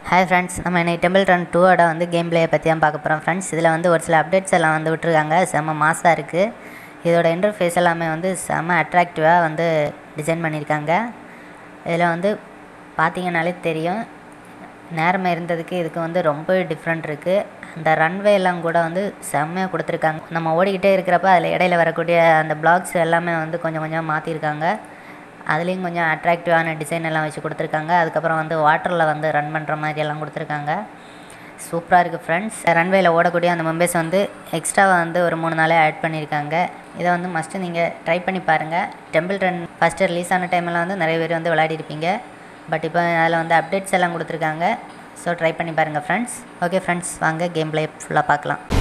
hi friends நம்ம இன்னைக்கு temple run டூவோட வந்து கேம் பிளேயை பற்றி தான் பார்க்க போகிறோம் ஃப்ரெண்ட்ஸ் இதில் வந்து ஒரு சில அப்டேட்ஸ் எல்லாம் வந்து விட்டுருக்காங்க செம்ம மாசாக இருக்குது இதோட இன்டர்ஃபேஸ் எல்லாமே வந்து செம்ம அட்ராக்டிவாக வந்து டிசைன் பண்ணியிருக்காங்க இதில் வந்து பார்த்தீங்கனாலே தெரியும் நேரமாக இருந்ததுக்கு இதுக்கு வந்து ரொம்ப டிஃப்ரெண்ட் இருக்குது அந்த ரன்வே எல்லாம் கூட வந்து செம்மையாக கொடுத்துருக்காங்க நம்ம ஓடிக்கிட்டே இருக்கிறப்ப அதில் இடையில வரக்கூடிய அந்த பிளாக்ஸ் எல்லாமே வந்து கொஞ்சம் கொஞ்சம் மாற்றிருக்காங்க அதுலேயும் கொஞ்சம் அட்ராக்டிவான டிசைன் எல்லாம் வச்சு கொடுத்துருக்காங்க அதுக்கப்புறம் வந்து வாட்டரில் வந்து ரன் பண்ணுற மாதிரி எல்லாம் கொடுத்துருக்காங்க சூப்பராக இருக்குது ஃப்ரெண்ட்ஸ் ரன்வேயில் ஓடக்கூடிய அந்த மெம்பர்ஸ் வந்து எக்ஸ்ட்ராவாக வந்து ஒரு மூணு நாளே ஆட் பண்ணியிருக்காங்க இதை வந்து மஸ்ட்டு நீங்கள் ட்ரை பண்ணி பாருங்கள் டெம்பிள் ரன் ஃபஸ்ட்டு ரிலீஸ் ஆன டைமெல்லாம் வந்து நிறைய பேர் வந்து விளையாடிருப்பீங்க பட் இப்போ அதில் வந்து அப்டேட்ஸ் எல்லாம் கொடுத்துருக்காங்க ஸோ ட்ரை பண்ணி பாருங்கள் ஃப்ரெண்ட்ஸ் ஓகே ஃப்ரெண்ட்ஸ் வாங்க கேம் பிளே ஃபுல்லாக பார்க்கலாம்